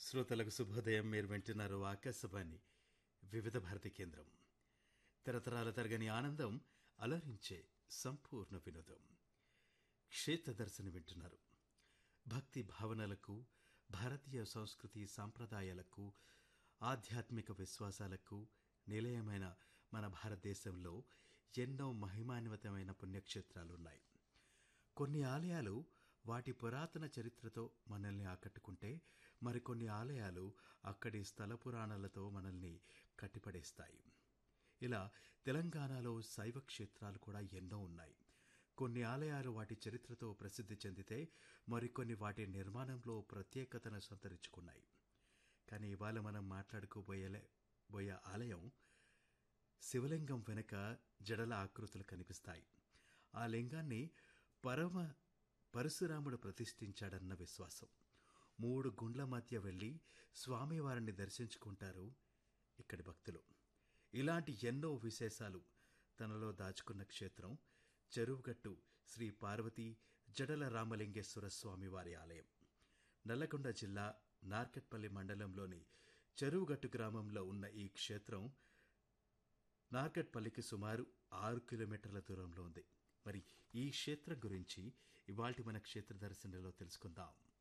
శ్రోతలకు శుభోదయం మీరు వింటున్నారు ఆకాశవాణి వివిధ భారతి కేంద్రం తరతరాల తరగని ఆనందం అలరించే సంపూర్ణ వినోదం క్షేత్ర దర్శనం వింటున్నారు భక్తి భావనలకు భారతీయ సంస్కృతి సాంప్రదాయాలకు ఆధ్యాత్మిక విశ్వాసాలకు నిలయమైన మన భారతదేశంలో ఎన్నో మహిమాన్వితమైన పుణ్యక్షేత్రాలున్నాయి కొన్ని ఆలయాలు వాటి పురాతన చరిత్రతో మనల్ని ఆకట్టుకుంటే మరికొన్ని ఆలయాలు అక్కడి స్థల పురాణాలతో మనల్ని కట్టిపడేస్తాయి ఇలా తెలంగాణలో శైవ క్షేత్రాలు కూడా ఎన్నో ఉన్నాయి కొన్ని ఆలయాలు వాటి చరిత్రతో ప్రసిద్ధి చెందితే మరికొన్ని వాటి నిర్మాణంలో ప్రత్యేకతను సంతరించుకున్నాయి కానీ ఇవాళ మనం మాట్లాడుకోబోయే బోయే ఆలయం శివలింగం వెనుక జడల ఆకృతులు కనిపిస్తాయి ఆ లింగాన్ని పరమ పరశురాముడు ప్రతిష్ఠించాడన్న విశ్వాసం మూడు గుండ్ల మధ్య వెళ్ళి స్వామివారిని దర్శించుకుంటారు ఇక్కడి భక్తులు ఇలాంటి ఎన్నో విశేషాలు తనలో దాచుకున్న క్షేత్రం చెరువుగట్టు శ్రీ పార్వతి జడల రామలింగేశ్వర స్వామి వారి ఆలయం నల్లగొండ జిల్లా నార్కెట్పల్లి మండలంలోని చెరువుగట్టు గ్రామంలో ఉన్న ఈ క్షేత్రం నార్కెట్పల్లికి సుమారు ఆరు కిలోమీటర్ల దూరంలో ఉంది మరి ఈ క్షేత్రం గురించి ఇవాల్టి మన క్షేత్ర దర్శనంలో తెలుసుకుందాం